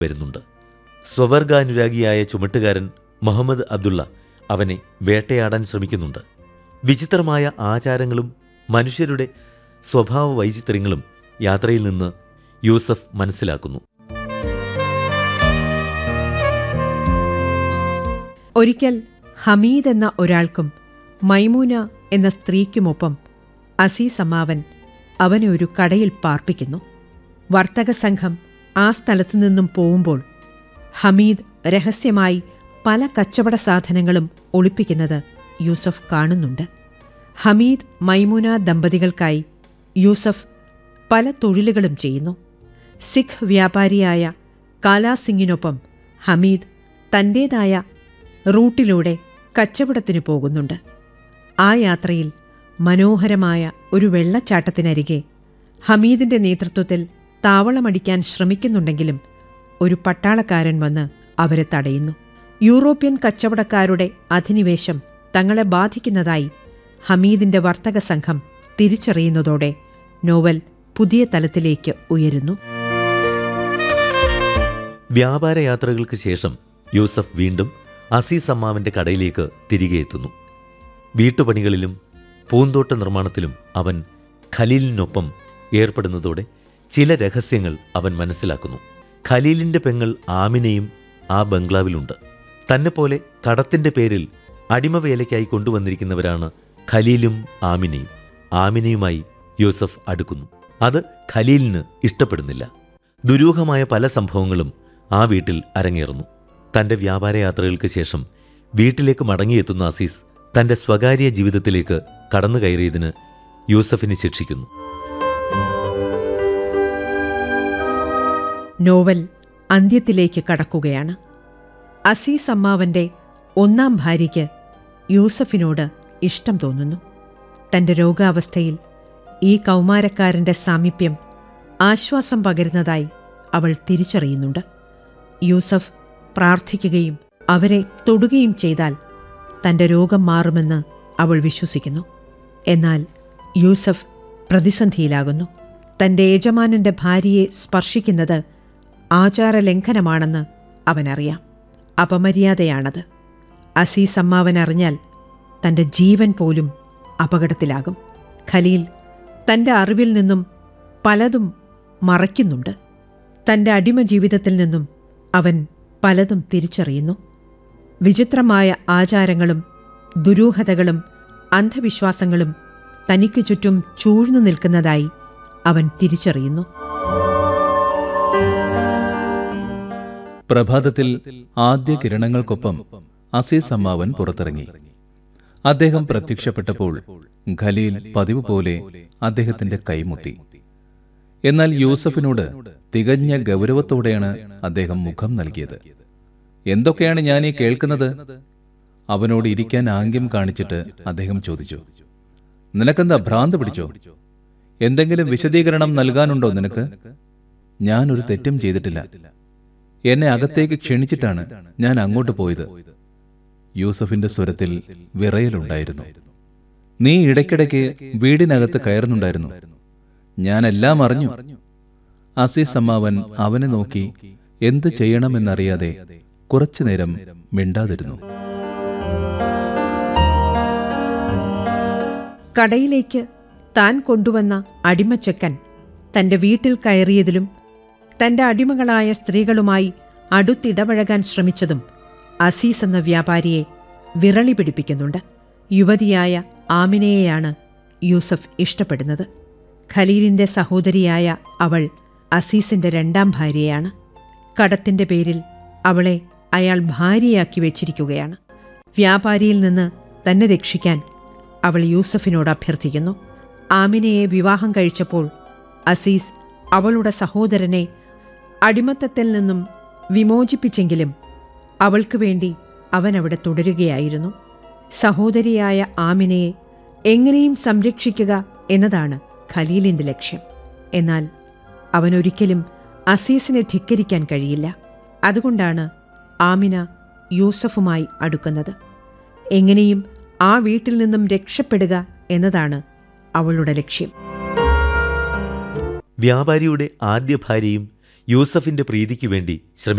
വരുന്നുണ്ട് സ്വവർഗാനുരാഗിയായ ചുമട്ടുകാരൻ മുഹമ്മദ് അബ്ദുള്ള അവനെ വേട്ടയാടാൻ ശ്രമിക്കുന്നുണ്ട് വിചിത്രമായ ആചാരങ്ങളും മനുഷ്യരുടെ സ്വഭാവ വൈചിത്ര്യങ്ങളും യാത്രയിൽ നിന്ന് യൂസഫ് മനസ്സിലാക്കുന്നു ഒരിക്കൽ ഹമീദ് എന്ന ഒരാൾക്കും മൈമൂന എന്ന സ്ത്രീക്കുമൊപ്പം അസീസ് അമ്മാവൻ അവനെ ഒരു കടയിൽ പാർപ്പിക്കുന്നു വർത്തക സംഘം ആ സ്ഥലത്തു നിന്നും പോവുമ്പോൾ ഹമീദ് രഹസ്യമായി പല കച്ചവട സാധനങ്ങളും ഒളിപ്പിക്കുന്നത് യൂസഫ് കാണുന്നുണ്ട് ഹമീദ് മൈമൂന ദമ്പതികൾക്കായി യൂസഫ് പല തൊഴിലുകളും ചെയ്യുന്നു സിഖ് വ്യാപാരിയായ കാലാ സിംഗിനൊപ്പം ഹമീദ് തൻ്റേതായ റൂട്ടിലൂടെ കച്ചവടത്തിന് പോകുന്നുണ്ട് ആ യാത്രയിൽ മനോഹരമായ ഒരു വെള്ളച്ചാട്ടത്തിനരികെ ഹമീദിന്റെ നേതൃത്വത്തിൽ താവളമടിക്കാൻ ശ്രമിക്കുന്നുണ്ടെങ്കിലും ഒരു പട്ടാളക്കാരൻ വന്ന് അവരെ തടയുന്നു യൂറോപ്യൻ കച്ചവടക്കാരുടെ അധിനിവേശം തങ്ങളെ ബാധിക്കുന്നതായി ഹമീദിന്റെ വർത്തക സംഘം തിരിച്ചറിയുന്നതോടെ നോവൽ പുതിയ തലത്തിലേക്ക് ഉയരുന്നു വ്യാപാര യാത്രകൾക്ക് ശേഷം യൂസഫ് വീണ്ടും അസീസ് അമ്മാവിന്റെ കടയിലേക്ക് തിരികെ എത്തുന്നു വീട്ടുപണികളിലും പൂന്തോട്ട നിർമ്മാണത്തിലും അവൻ ഖലീലിനൊപ്പം ഏർപ്പെടുന്നതോടെ ചില രഹസ്യങ്ങൾ അവൻ മനസ്സിലാക്കുന്നു ഖലീലിന്റെ പെങ്ങൾ ആമിനയും ആ ബംഗ്ലാവിലുണ്ട് തന്നെപ്പോലെ കടത്തിന്റെ പേരിൽ അടിമവേലയ്ക്കായി കൊണ്ടുവന്നിരിക്കുന്നവരാണ് ഖലീലും ആമിനയും ആമിനയുമായി യൂസഫ് അടുക്കുന്നു അത് ഖലീലിന് ഇഷ്ടപ്പെടുന്നില്ല ദുരൂഹമായ പല സംഭവങ്ങളും ആ വീട്ടിൽ അരങ്ങേറുന്നു തന്റെ വ്യാപാര യാത്രകൾക്ക് ശേഷം വീട്ടിലേക്ക് മടങ്ങിയെത്തുന്ന അസീസ് തന്റെ സ്വകാര്യ ജീവിതത്തിലേക്ക് കടന്നു കയറിയതിന് യൂസഫിനെ ശിക്ഷിക്കുന്നു നോവൽ അന്ത്യത്തിലേക്ക് കടക്കുകയാണ് അസീസ് അമ്മാവന്റെ ഒന്നാം ഭാര്യയ്ക്ക് യൂസഫിനോട് ഇഷ്ടം തോന്നുന്നു തന്റെ രോഗാവസ്ഥയിൽ ഈ കൗമാരക്കാരന്റെ സാമീപ്യം ആശ്വാസം പകരുന്നതായി അവൾ തിരിച്ചറിയുന്നുണ്ട് യൂസഫ് പ്രാർത്ഥിക്കുകയും അവരെ തൊടുകയും ചെയ്താൽ തന്റെ രോഗം മാറുമെന്ന് അവൾ വിശ്വസിക്കുന്നു എന്നാൽ യൂസഫ് പ്രതിസന്ധിയിലാകുന്നു തന്റെ യജമാനന്റെ ഭാര്യയെ സ്പർശിക്കുന്നത് ആചാരലംഘനമാണെന്ന് അവനറിയാം അപമര്യാദയാണത് അസീസ് അമ്മാവൻ അറിഞ്ഞാൽ തന്റെ ജീവൻ പോലും അപകടത്തിലാകും ഖലീൽ തന്റെ അറിവിൽ നിന്നും പലതും മറയ്ക്കുന്നുണ്ട് തന്റെ അടിമ ജീവിതത്തിൽ നിന്നും അവൻ പലതും തിരിച്ചറിയുന്നു വിചിത്രമായ ആചാരങ്ങളും ദുരൂഹതകളും അന്ധവിശ്വാസങ്ങളും തനിക്ക് ചുറ്റും ചൂഴ്ന്നു നിൽക്കുന്നതായി അവൻ തിരിച്ചറിയുന്നു പ്രഭാതത്തിൽ ആദ്യ കിരണങ്ങൾക്കൊപ്പം അസീസ് അമ്മാവൻ പുറത്തിറങ്ങി അദ്ദേഹം പ്രത്യക്ഷപ്പെട്ടപ്പോൾ ഖലീൽ പതിവ് പോലെ അദ്ദേഹത്തിന്റെ കൈമുത്തി എന്നാൽ യൂസഫിനോട് തികഞ്ഞ ഗൗരവത്തോടെയാണ് അദ്ദേഹം മുഖം നൽകിയത് എന്തൊക്കെയാണ് ഞാൻ ഈ കേൾക്കുന്നത് അവനോട് ഇരിക്കാൻ ആംഗ്യം കാണിച്ചിട്ട് അദ്ദേഹം ചോദിച്ചു നിനക്കെന്താ ഭ്രാന്ത് പിടിച്ചോ എന്തെങ്കിലും വിശദീകരണം നൽകാനുണ്ടോ നിനക്ക് ഞാനൊരു തെറ്റും ചെയ്തിട്ടില്ല എന്നെ അകത്തേക്ക് ക്ഷണിച്ചിട്ടാണ് ഞാൻ അങ്ങോട്ട് പോയത് യൂസഫിന്റെ സ്വരത്തിൽ വിറയലുണ്ടായിരുന്നു നീ ഇടയ്ക്കിടയ്ക്ക് വീടിനകത്ത് കയറുന്നുണ്ടായിരുന്നു ഞാൻ എല്ലാം അറിഞ്ഞു അസീസ് അമ്മാവൻ അവനെ നോക്കി എന്ത് ചെയ്യണമെന്നറിയാതെ കുറച്ചുനേരം മിണ്ടാതിരുന്നു കടയിലേക്ക് താൻ കൊണ്ടുവന്ന അടിമച്ചക്കൻ തന്റെ വീട്ടിൽ കയറിയതിലും തന്റെ അടിമകളായ സ്ത്രീകളുമായി അടുത്തിടപഴകാൻ ശ്രമിച്ചതും അസീസ് എന്ന വ്യാപാരിയെ വിറളി പിടിപ്പിക്കുന്നുണ്ട് യുവതിയായ ആമിനയെയാണ് യൂസഫ് ഇഷ്ടപ്പെടുന്നത് ഖലീലിന്റെ സഹോദരിയായ അവൾ അസീസിന്റെ രണ്ടാം ഭാര്യയാണ് കടത്തിന്റെ പേരിൽ അവളെ അയാൾ ഭാര്യയാക്കി വെച്ചിരിക്കുകയാണ് വ്യാപാരിയിൽ നിന്ന് തന്നെ രക്ഷിക്കാൻ അവൾ യൂസഫിനോട് അഭ്യർത്ഥിക്കുന്നു ആമിനയെ വിവാഹം കഴിച്ചപ്പോൾ അസീസ് അവളുടെ സഹോദരനെ അടിമത്തത്തിൽ നിന്നും വിമോചിപ്പിച്ചെങ്കിലും അവൾക്ക് വേണ്ടി അവൻ അവിടെ തുടരുകയായിരുന്നു സഹോദരിയായ ആമിനയെ എങ്ങനെയും സംരക്ഷിക്കുക എന്നതാണ് ഖലീലിന്റെ ലക്ഷ്യം എന്നാൽ അവനൊരിക്കലും അസീസിനെ ധിക്കരിക്കാൻ കഴിയില്ല അതുകൊണ്ടാണ് ആമിന യൂസഫുമായി അടുക്കുന്നത് എങ്ങനെയും ആ വീട്ടിൽ നിന്നും രക്ഷപ്പെടുക എന്നതാണ് അവളുടെ ലക്ഷ്യം വ്യാപാരിയുടെ ആദ്യ ഭാര്യയും യൂസഫിന്റെ പ്രീതിക്കു വേണ്ടി ശ്രമിക്കും